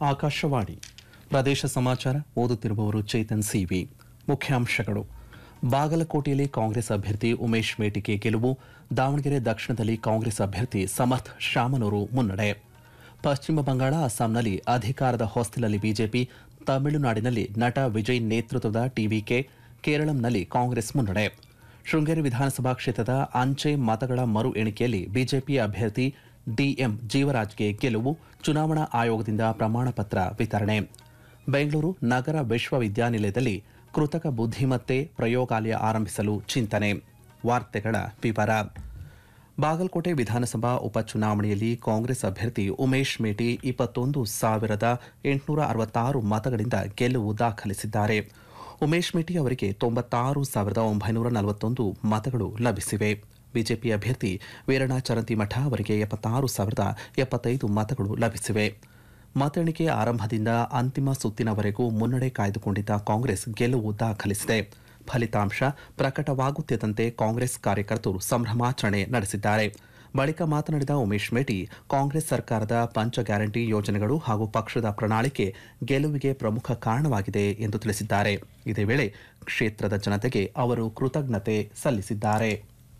ಆಕಾಶವಾಣಿ ಪ್ರದೇಶ ಸಮಾಚಾರ ಓದುತ್ತಿರುವವರು ಚೇತನ್ ಸಿವಿ ಮುಖ್ಯಾಂಶಗಳು ಬಾಗಲಕೋಟೆಯಲ್ಲಿ ಕಾಂಗ್ರೆಸ್ ಅಭ್ಯರ್ಥಿ ಉಮೇಶ್ ಮೇಟಿಗೆ ಗೆಲುವು ದಾವಣಗೆರೆ ದಕ್ಷಿಣದಲ್ಲಿ ಕಾಂಗ್ರೆಸ್ ಅಭ್ಯರ್ಥಿ ಸಮರ್ಥ್ ಶಾಮನೂರು ಮುನ್ನಡೆ ಪಶ್ಚಿಮ ಬಂಗಾಳ ಅಸ್ಸಾಂನಲ್ಲಿ ಅಧಿಕಾರದ ಹೊಸ್ತಿಲಲ್ಲಿ ಬಿಜೆಪಿ ತಮಿಳುನಾಡಿನಲ್ಲಿ ನಟ ವಿಜಯ್ ನೇತೃತ್ವದ ಟಿವಿಕೆ ಕೇರಳಂನಲ್ಲಿ ಕಾಂಗ್ರೆಸ್ ಮುನ್ನಡೆ ಶೃಂಗೇರಿ ವಿಧಾನಸಭಾ ಕ್ಷೇತ್ರದ ಅಂಚೆ ಮತಗಳ ಮರು ಎಣಿಕೆಯಲ್ಲಿ ಬಿಜೆಪಿ ಅಭ್ಯರ್ಥಿ ಡಿಎಂ ಜೀವರಾಜ್ಗೆ ಗೆಲುವು ಚುನಾವಣಾ ಆಯೋಗದಿಂದ ಪ್ರಮಾಣ ಪತ್ರ ವಿತರಣೆ ಬೆಂಗಳೂರು ನಗರ ವಿಶ್ವವಿದ್ಯಾನಿಲಯದಲ್ಲಿ ಕೃತಕ ಬುದ್ಧಿಮತ್ತೆ ಪ್ರಯೋಗಾಲಯ ಆರಂಭಿಸಲು ಚಿಂತನೆ ವಾರ್ತೆಗಳ ವಿವರ ಬಾಗಲಕೋಟೆ ವಿಧಾನಸಭಾ ಉಪಚುನಾವಣೆಯಲ್ಲಿ ಕಾಂಗ್ರೆಸ್ ಅಭ್ಯರ್ಥಿ ಉಮೇಶ್ ಮೇಟಿ ಇಪ್ಪತ್ತೊಂದು ಸಾವಿರದ ಎಂಟುನೂರ ಅರವತ್ತಾರು ಮತಗಳಿಂದ ಗೆಲುವು ದಾಖಲಿಸಿದ್ದಾರೆ ಉಮೇಶ್ ಮೇಟಿ ಅವರಿಗೆ ತೊಂಬತ್ತಾರು ಸಾವಿರದ ಒಂಬೈನೂರ ನಲವತ್ತೊಂದು ಮತಗಳು ಲಭಿಸಿವೆ ಬಿಜೆಪಿ ಅಭ್ಯರ್ಥಿ ವೀರಣ್ಣ ಚರಂತಿಮಠ ಅವರಿಗೆ ಎಪ್ಪತ್ತಾರು ಸಾವಿರದ ಎಪ್ಪತ್ತೈದು ಮತಗಳು ಲಭಿಸಿವೆ ಮತ ಎಣಿಕೆ ಆರಂಭದಿಂದ ಅಂತಿಮ ಸುತ್ತಿನವರೆಗೂ ಮುನ್ನಡೆ ಕಾಯ್ದುಕೊಂಡಿದ್ದ ಕಾಂಗ್ರೆಸ್ ಗೆಲುವು ದಾಖಲಿಸಿದೆ ಫಲಿತಾಂಶ ಪ್ರಕಟವಾಗುತ್ತಿದ್ದಂತೆ ಕಾಂಗ್ರೆಸ್ ಕಾರ್ಯಕರ್ತರು ಸಂಭ್ರಮಾಚರಣೆ ನಡೆಸಿದ್ದಾರೆ ಬಳಿಕ ಮಾತನಾಡಿದ ಉಮೇಶ್ ಮೇಟಿ ಕಾಂಗ್ರೆಸ್ ಸರ್ಕಾರದ ಪಂಚ ಗ್ಯಾರಂಟಿ ಯೋಜನೆಗಳು ಹಾಗೂ ಪಕ್ಷದ ಪ್ರಣಾಳಿಕೆ ಗೆಲುವಿಗೆ ಪ್ರಮುಖ ಕಾರಣವಾಗಿದೆ ಎಂದು ತಿಳಿಸಿದ್ದಾರೆ ಇದೇ ವೇಳೆ ಕ್ಷೇತ್ರದ ಜನತೆಗೆ ಅವರು ಕೃತಜ್ಞತೆ ಸಲ್ಲಿಸಿದ್ದಾರೆ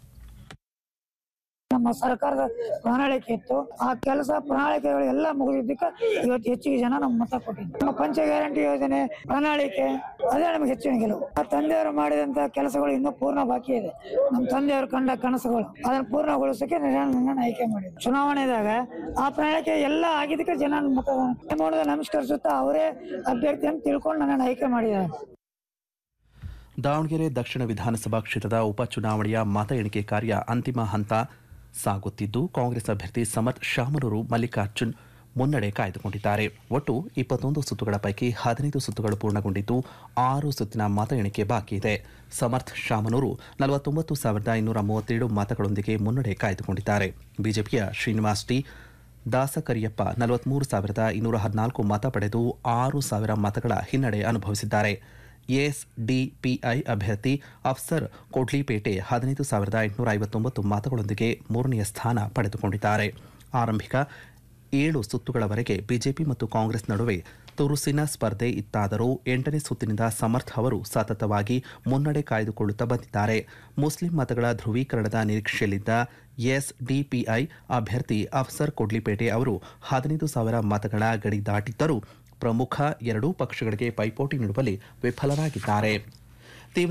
ನಮ್ಮ ಸರ್ಕಾರದ ಪ್ರಣಾಳಿಕೆ ಇತ್ತು ಆ ಕೆಲಸ ಪ್ರಣಾಳಿಕೆಗಳು ಎಲ್ಲ ಮುಗಿದಿದ್ದಕ್ಕೆ ಇವತ್ತು ಹೆಚ್ಚಿಗೆ ಜನ ನಮ್ಮ ಮತ ಕೊಟ್ಟಿದ್ದು ನಮ್ಮ ಪಂಚ ಗ್ಯಾರಂಟಿ ಯೋಜನೆ ಪ್ರಣಾಳಿಕೆ ಅದೇ ನಮಗೆ ಹೆಚ್ಚಿನ ಗೆಲುವು ಆ ತಂದೆಯವರು ಮಾಡಿದಂತ ಕೆಲಸಗಳು ಇನ್ನೂ ಪೂರ್ಣ ಬಾಕಿ ಇದೆ ನಮ್ಮ ತಂದೆಯವರು ಕಂಡ ಕನಸುಗಳು ಅದನ್ನು ಪೂರ್ಣಗೊಳಿಸಕ್ಕೆ ನನ್ನ ಆಯ್ಕೆ ಮಾಡಿದ್ರು ಚುನಾವಣೆದಾಗ ಆ ಪ್ರಣಾಳಿಕೆ ಎಲ್ಲ ಆಗಿದ್ದಕ್ಕೆ ಜನ ನನ್ನ ಮತದಾನ ಮಾಡೋದು ನಮಸ್ಕರಿಸುತ್ತಾ ಅವರೇ ಅಭ್ಯರ್ಥಿ ಅಂತ ತಿಳ್ಕೊಂಡು ನನ್ನನ್ನು ಆಯ್ಕೆ ಮಾಡಿದ್ದಾರೆ ದಾವಣಗೆರೆ ದಕ್ಷಿಣ ವಿಧಾನಸಭಾ ಕ್ಷೇತ್ರದ ಉಪಚುನಾವಣೆಯ ಮತ ಎಣಿಕೆ ಕಾರ್ಯ ಅಂತಿಮ ಹಂತ ಸಾಗುತ್ತಿದ್ದು ಕಾಂಗ್ರೆಸ್ ಅಭ್ಯರ್ಥಿ ಸಮರ್ಥ್ ಶಾಮನೂರು ಮಲ್ಲಿಕಾರ್ಜುನ್ ಮುನ್ನಡೆ ಕಾಯ್ದುಕೊಂಡಿದ್ದಾರೆ ಒಟ್ಟು ಇಪ್ಪತ್ತೊಂದು ಸುತ್ತುಗಳ ಪೈಕಿ ಹದಿನೈದು ಸುತ್ತುಗಳು ಪೂರ್ಣಗೊಂಡಿದ್ದು ಆರು ಸುತ್ತಿನ ಮತ ಎಣಿಕೆ ಬಾಕಿ ಇದೆ ಸಮರ್ಥ್ ಶಾಮನೂರು ನಲವತ್ತೊಂಬತ್ತು ಸಾವಿರದ ಇನ್ನೂರ ಮೂವತ್ತೇಳು ಮತಗಳೊಂದಿಗೆ ಮುನ್ನಡೆ ಕಾಯ್ದುಕೊಂಡಿದ್ದಾರೆ ಬಿಜೆಪಿಯ ಶ್ರೀನಿವಾಸ್ ಟಿ ದಾಸಕರಿಯಪ್ಪ ನಲವತ್ಮೂರು ಸಾವಿರದ ಇನ್ನೂರ ಹದಿನಾಲ್ಕು ಮತ ಪಡೆದು ಆರು ಸಾವಿರ ಮತಗಳ ಹಿನ್ನಡೆ ಅನುಭವಿಸಿದ್ದಾರೆ ಎಸ್ಡಿಪಿಐ ಅಭ್ಯರ್ಥಿ ಅಫ್ಸರ್ ಕೋಡ್ಲಿಪೇಟೆ ಹದಿನೈದು ಸಾವಿರದ ಎಂಟುನೂರ ಐವತ್ತೊಂಬತ್ತು ಮತಗಳೊಂದಿಗೆ ಮೂರನೆಯ ಸ್ಥಾನ ಪಡೆದುಕೊಂಡಿದ್ದಾರೆ ಆರಂಭಿಕ ಏಳು ಸುತ್ತುಗಳವರೆಗೆ ಬಿಜೆಪಿ ಮತ್ತು ಕಾಂಗ್ರೆಸ್ ನಡುವೆ ತುರುಸಿನ ಸ್ಪರ್ಧೆ ಇತ್ತಾದರೂ ಎಂಟನೇ ಸುತ್ತಿನಿಂದ ಸಮರ್ಥ್ ಅವರು ಸತತವಾಗಿ ಮುನ್ನಡೆ ಕಾಯ್ದುಕೊಳ್ಳುತ್ತಾ ಬಂದಿದ್ದಾರೆ ಮುಸ್ಲಿಂ ಮತಗಳ ಧ್ರುವೀಕರಣದ ನಿರೀಕ್ಷೆಯಲ್ಲಿದ್ದ ಎಸ್ಡಿಪಿಐ ಅಭ್ಯರ್ಥಿ ಅಫ್ಸರ್ ಕೊಡ್ಲಿಪೇಟೆ ಅವರು ಹದಿನೈದು ಸಾವಿರ ಮತಗಳ ಗಡಿ ದಾಟಿದ್ದರೂ ಪ್ರಮುಖ ಎರಡೂ ಪಕ್ಷಗಳಿಗೆ ಪೈಪೋಟಿ ನೀಡುವಲ್ಲಿ ವಿಫಲರಾಗಿದ್ದಾರೆ